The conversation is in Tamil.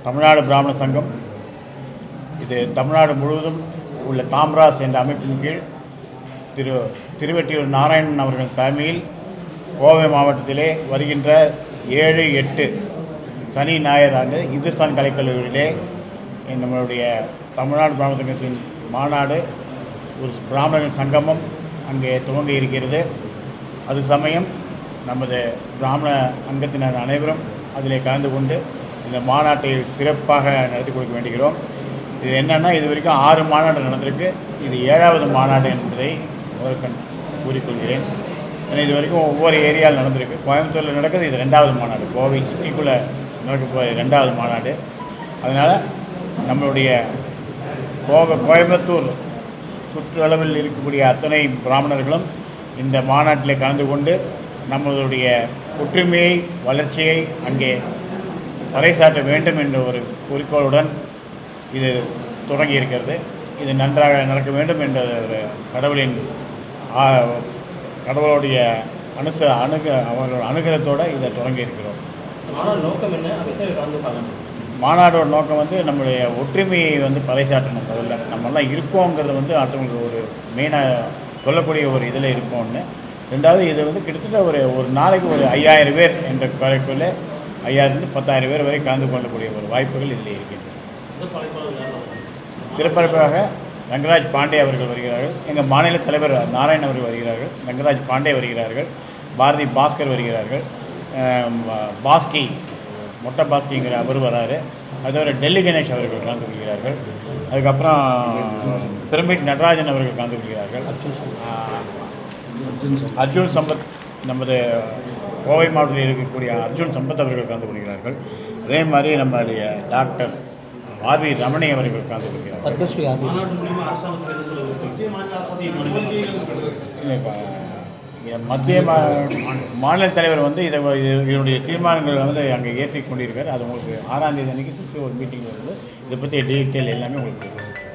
தமிழ்நாடு பிராமண சங்கம் இது தமிழ்நாடு முழுவதும் உள்ள தாம்ராஸ் என்ற அமைப்பின் கீழ் திரு திருவெட்டியூர் நாராயணன் அவர்கள் தலைமையில் கோவை மாவட்டத்திலே வருகின்ற ஏழு எட்டு சனி ஞாயிறு ஆண்டு இந்துஸ்தான் கலைக்கல்லூரியிலே நம்மளுடைய தமிழ்நாடு பிராமண சங்கத்தின் மாநாடு ஒரு பிராமணர்கள் சங்கமம் அங்கே துவங்க இருக்கிறது அது சமயம் நமது பிராமண அங்கத்தினர் அனைவரும் அதில் கலந்து கொண்டு இந்த மாநாட்டை சிறப்பாக நடத்தி கொடுக்க வேண்டுகிறோம் இது என்னென்னா இது வரைக்கும் ஆறு மாநாடு நடந்திருக்கு இது ஏழாவது மாநாடு என்பதை முதற்கண் கூறிக்கொள்கிறேன் ஏன்னா இது வரைக்கும் ஒவ்வொரு ஏரியாவில் நடந்திருக்கு கோயம்புத்தூரில் நடக்குது இது ரெண்டாவது மாநாடு கோவை சிட்டிக்குள்ளே நடக்க போகிற ரெண்டாவது மாநாடு அதனால் நம்மளுடைய கோவை கோயம்புத்தூர் சுற்றளவில் இருக்கக்கூடிய அத்தனை பிராமணர்களும் இந்த மாநாட்டில் கலந்து கொண்டு நம்மளுடைய ஒற்றுமையை வளர்ச்சியை அங்கே பறைசாற்ற வேண்டும் என்ற ஒரு குறிக்கோளுடன் இது தொடங்கி இருக்கிறது இது நன்றாக நடக்க வேண்டும் என்ற ஒரு கடவுளின் ஆ, கடவுளுடைய அனுச அணுக அவர்களோட அனுகிரகத்தோடு இதை தொடங்கி இருக்கிறோம் மாநாடு நோக்கம் என்ன அதை எத்தனை பேர் கலந்துப்பாங்க மாநாடோட நோக்கம் வந்து நம்மளுடைய ஒற்றுமையை வந்து பறைசாற்றணும் முதல்ல நம்மெல்லாம் இருக்கோங்கிறது வந்து அடுத்தவங்களுக்கு ஒரு மெயினாக சொல்லக்கூடிய ஒரு இதில் இருக்கோம்னு ரெண்டாவது இது வந்து கிட்டத்தட்ட ஒரு ஒரு நாளைக்கு ஒரு ஐயாயிரம் பேர் என்ற குறைக்குள்ள ஐயாயிரத்துலேருந்து பத்தாயிரம் பேர் வரை கலந்து கொள்ளக்கூடிய ஒரு வாய்ப்புகள் இதில் இருக்கின்றன சிறப்பரப்பாக ரங்கராஜ் பாண்டே அவர்கள் வருகிறார்கள் எங்கள் மாநில தலைவர் நாராயண் அவர்கள் வருகிறார்கள் ரங்கராஜ் பாண்டே வருகிறார்கள் பாரதி பாஸ்கர் வருகிறார்கள் ஆம், பாஸ்கி மொட்டை பாஸ்கிங்கிற அவர் வராரு அது தவிர டெல்லி கணேஷ் அவர்கள் கலந்து கொள்கிறார்கள் அதுக்கப்புறம் பிரமிட் நடராஜன் அவர்கள் கலந்து கொள்கிறார்கள் ஆ, அர்ஜுன் சம்பத் நமது கோவை மாவட்டத்தில் இருக்கக்கூடிய அர்ஜுன் சம்பத் அவர்கள் கலந்து கொள்கிறார்கள் அதே மாதிரி நம்முடைய டாக்டர் ஆர்வி ரமணி அவர்கள் கலந்து கொள்கிறார்கள் பத்மஸ்ரீ ஆதி மாநாட்டு மூலியமா அரசாங்கத்துக்கு என்ன சொல்ல இல்லை, இப்ப, இங்க மத்திய மா- மாநில தலைவர் வந்து இதை இது- இதனுடைய தீர்மானங்கள் வந்து அங்கே ஏற்றி கொண்டிருக்காரு அது உங்களுக்கு ஆறாம் தேதி அன்னைக்கு திருப்பி ஒரு மீட்டிங் வருது இதை பற்றி டீட்டெயில் எல்லாமே உங்களுக்கு